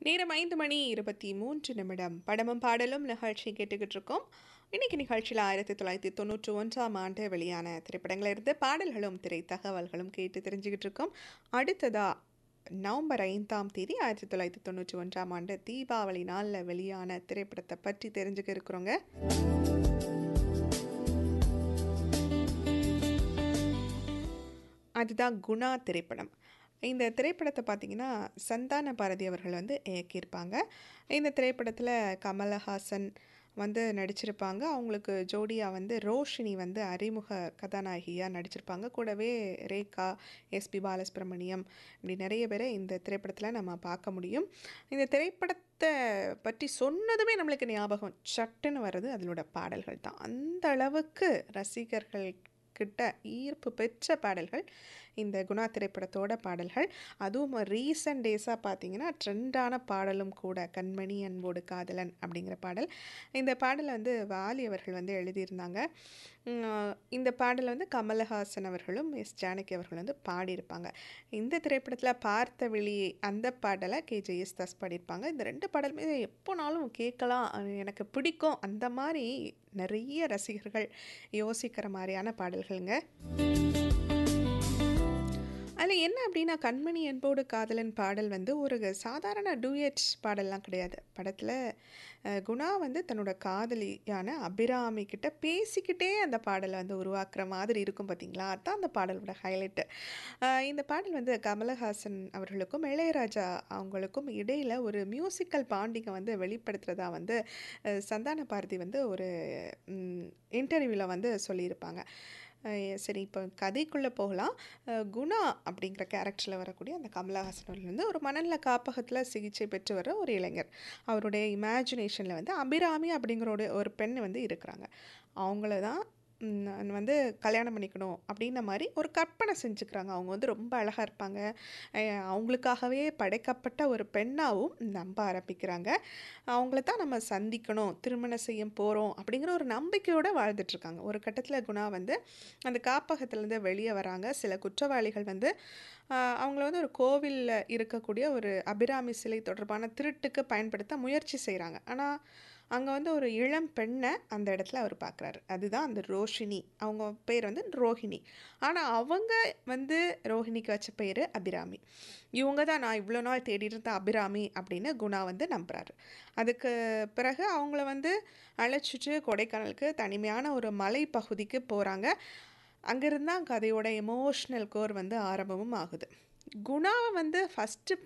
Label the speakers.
Speaker 1: நேரம் ஐந்து மணி இருபத்தி மூன்று நிமிடம் படமும் பாடலும் நிகழ்ச்சி கேட்டுக்கிட்டு இருக்கோம் இன்னைக்கு நிகழ்ச்சியில் ஆயிரத்தி தொள்ளாயிரத்தி தொண்ணூற்றி ஒன்றாம் ஆண்டு வெளியான திரைப்படங்களிலிருந்து பாடல்களும் திரை தகவல்களும் கேட்டு தெரிஞ்சுக்கிட்டு இருக்கோம் அடுத்ததா நவம்பர் ஐந்தாம் தேதி ஆயிரத்தி தொள்ளாயிரத்தி தொண்ணூற்றி ஒன்றாம் ஆண்டு தீபாவளி நாளில் வெளியான திரைப்படத்தை பற்றி தெரிஞ்சுக்க இருக்கிறோங்க அதுதான் குணா திரைப்படம் இந்த திரைப்படத்தை பார்த்தீங்கன்னா சந்தான பாரதி அவர்கள் வந்து இயக்கியிருப்பாங்க இந்த திரைப்படத்தில் கமலஹாசன் வந்து நடிச்சிருப்பாங்க அவங்களுக்கு ஜோடியாக வந்து ரோஷினி வந்து அறிமுக கதாநாயகியாக நடிச்சிருப்பாங்க கூடவே ரேகா எஸ்பி பாலசுப்ரமணியம் இப்படி நிறைய பேரை இந்த திரைப்படத்தில் நம்ம பார்க்க முடியும் இந்த திரைப்படத்தை பற்றி சொன்னதுமே நம்மளுக்கு ஞாபகம் சட்டுன்னு வர்றது அதனோட பாடல்கள் தான் அந்த அளவுக்கு ரசிகர்கள் கிட்ட ஈர்ப்பு பெற்ற பாடல்கள் இந்த குணா திரைப்படத்தோட பாடல்கள் அதுவும் ரீசன்ட் டேஸாக பார்த்தீங்கன்னா ட்ரெண்டான பாடலும் கூட கண்மணி அன்போடு காதலன் அப்படிங்கிற பாடல் இந்த பாடலை வந்து வாலி அவர்கள் வந்து எழுதியிருந்தாங்க உம், இந்த பாடல் வந்து கமலஹாசன் அவர்களும் எஸ் ஜானகி அவர்கள் வந்து பாடியிருப்பாங்க இந்த திரைப்படத்தில் பார்த்த வெளி அந்த பாடலை கே ஜெயஸ் தாஸ் பாடியிருப்பாங்க இந்த ரெண்டு பாடலுமே எப்போனாலும் கேட்கலாம் அது எனக்கு பிடிக்கும் அந்த மாதிரி நிறைய ரசிகர்கள் யோசிக்கிற மாதிரியான பாடல்கள்ங்க அதில் என்ன அப்படின்னா கண்மணி என்போடு காதலன் பாடல் வந்து ஒரு சாதாரண டூயட் பாடல்லாம் கிடையாது படத்தில் அஹ், குணா வந்து தன்னோட காதலியான அபிராமி கிட்ட பேசிக்கிட்டே அந்த பாடலை வந்து உருவாக்குற மாதிரி இருக்கும் பார்த்தீங்களா அதுதான் அந்த பாடலோட ஹைலைட்டு இந்த பாடல் வந்து கமலஹாசன் அவர்களுக்கும் இளையராஜா அவங்களுக்கும் இடையில் ஒரு மியூசிக்கல் பாண்டிங்கை வந்து வெளிப்படுத்துகிறதா வந்து அஹ், சந்தான பாரதி வந்து ஒரு இன்டர்வியூவில் வந்து சொல்லியிருப்பாங்க அஹ் சரி இப்போ கதைக்குள்ளே போகலாம் அஹ் குணா அப்படிங்கிற கேரக்டரில் வரக்கூடிய அந்த கமலஹாசன் அவர்கள் வந்து ஒரு மணல்ல காப்பகத்தில் சிகிச்சை பெற்று வர ஒரு இளைஞர் அவருடைய இமேஜினேஷனில் வந்து அபிராமி அப்படிங்கிற ஒரு ஒரு பெண் வந்து இருக்கிறாங்க அவங்கள தான் ம், நான் வந்து கல்யாணம் பண்ணிக்கணும் அப்படின்ன மாதிரி ஒரு கற்பனை செஞ்சுக்கிறாங்க அவங்க வந்து ரொம்ப அழகாக இருப்பாங்க அஹ் அவங்களுக்காகவே படைக்கப்பட்ட ஒரு பெண்ணாகவும் நம்ப ஆரம்பிக்கிறாங்க அவங்கள தான் நம்ம சந்திக்கணும் திருமணம் செய்ய போகிறோம் அப்படிங்கிற ஒரு நம்பிக்கையோடு வாழ்ந்துட்டுருக்காங்க ஒரு கட்டத்தில் குணா வந்து அந்த காப்பகத்துலேருந்து வெளியே வராங்க சில குற்றவாளிகள் வந்து ஆஹ், அவங்கள வந்து ஒரு கோவிலில் இருக்கக்கூடிய ஒரு அபிராமி சிலை தொடர்பான திருட்டுக்கு பயன்படுத்த முயற்சி செய்கிறாங்க ஆனால் அங்கே வந்து ஒரு இளம் பெண்ணை அந்த இடத்துல அவர் பார்க்குறாரு அதுதான் அந்த ரோஷினி அவங்க பேர் வந்து ரோஹிணி ஆனால் அவங்க வந்து ரோஹிணிக்கு வச்ச பேர் அபிராமி இவங்க தான் நான் இவ்வளோ நாள் தேடிட்டு இருந்த அபிராமி அப்படின்னு குணா வந்து நம்புறாரு அதுக்கு பிறகு அவங்கள வந்து அழைச்சிட்டு கொடைக்கானலுக்கு தனிமையான ஒரு மலை பகுதிக்கு போகிறாங்க அங்கிருந்து தான் கதையோட எமோஷ்னல் கோர் வந்து ஆரம்பமும் ஆகுது குணாவை வந்து ஃபஸ்ட்டு